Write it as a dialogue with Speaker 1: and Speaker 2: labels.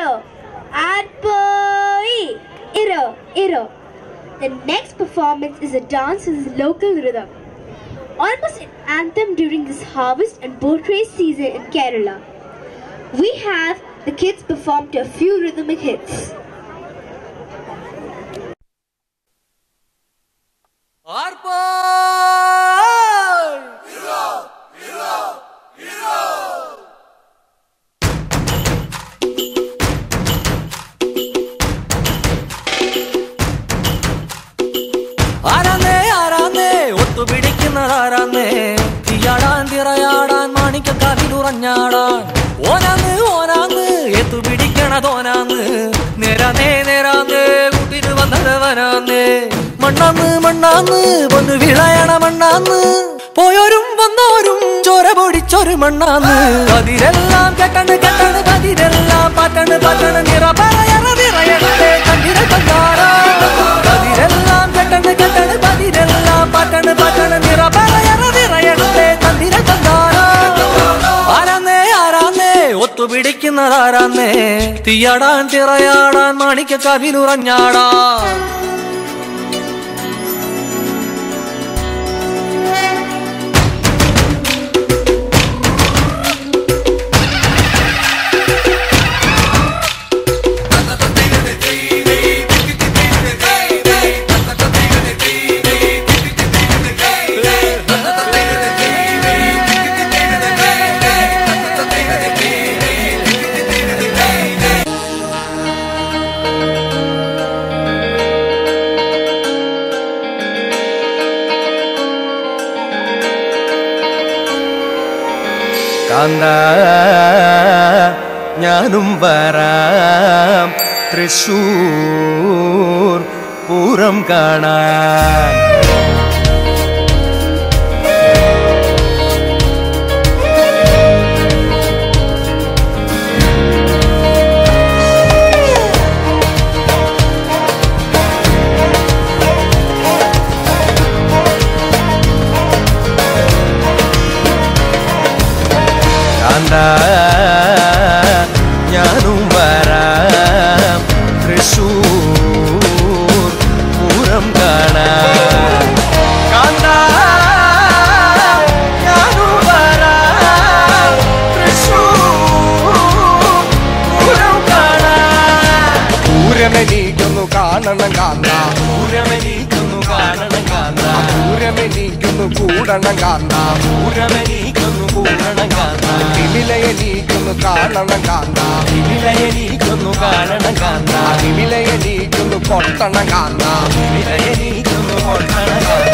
Speaker 1: iro. Adpoi. Iro, iro. The next performance is a dance with local rhythm. Almost an anthem during this harvest and boat race season in Kerala. We have the kids perform to a few rhythmic hits.
Speaker 2: ആരാന്നേ ആരാന്നേ ഒത്തുപിടിക്കുന്നതാരാന്നേ തീയാടാൻ തിറയാടാൻ മാണിക്ക കവിലുറഞ്ഞാടാൻ ഓനാന്ന് ഓനാന്ന് എത്തുപിടിക്കണതോനാന്ന് നേരാന്നേ നേരാന്നേ കൂട്ടിന് വന്നതവനാന്നേ മണ്ണാന്ന് മണ്ണാന്ന് പൊന്ന് വിളയണ മണ്ണാന്ന് പോയോരും വന്നോരും ചോര പൊടിച്ചൊരു മണ്ണാന്ന് പതിരെല്ലാം കെട്ടണ് കെട്ടണ് പതിരെല്ലാം പാറ്റണ് പാറ്റണ് നിറ പറയണ നിറയണേ കണ്ടിര കണ്ടാറാ പതിരെല്ലാം കെട്ടണ് കെട്ടണ് പതിരെല്ലാം പാറ്റണ് പാറ്റണ് നിറ പറയണ നിറയണേ കണ്ടിര കണ്ടാറാ ആരാന്നേ ആരാന്നേ ഒത്തുപിടിക്കുന്നതാരാന്നേ തീയാടാൻ തിറയാടാൻ മാണിക്ക കവിലുറഞ്ഞാടാ
Speaker 3: കാന്ത ഞാനും വരാം തൃശൂർ പൂരം കാണാൻ കാന്ത ഞാനും വരാം തൃശൂർ പൂരം കാണാൻ കാന്ത ഞാനും വരാം തൃശൂർ പൂരം കാണാൻ
Speaker 4: പൂരമെനീക്കൊന്നു കാണണം കാന്ത
Speaker 3: പൂരമെനിക്കൊന്നു കാണണം കാന്ത
Speaker 4: പൂരമെനീക്കൊന്നു കൂടണം കാന്ത
Speaker 3: പൂരമെനിക്കൊന്നു കൂടണം കാന്ത
Speaker 4: തിമിലയെനീക്കൊന്നു കാണണം കാന്ത
Speaker 3: ഇതിലയെനിക്കൊന്നു കാണണം കാന്ത
Speaker 4: തിമിലയെനീക്കൊന്നു കൊട്ടണം കാന്ത
Speaker 3: ഇതിലയെനിക്കൊന്നു കൊട്ടണം കാന്ത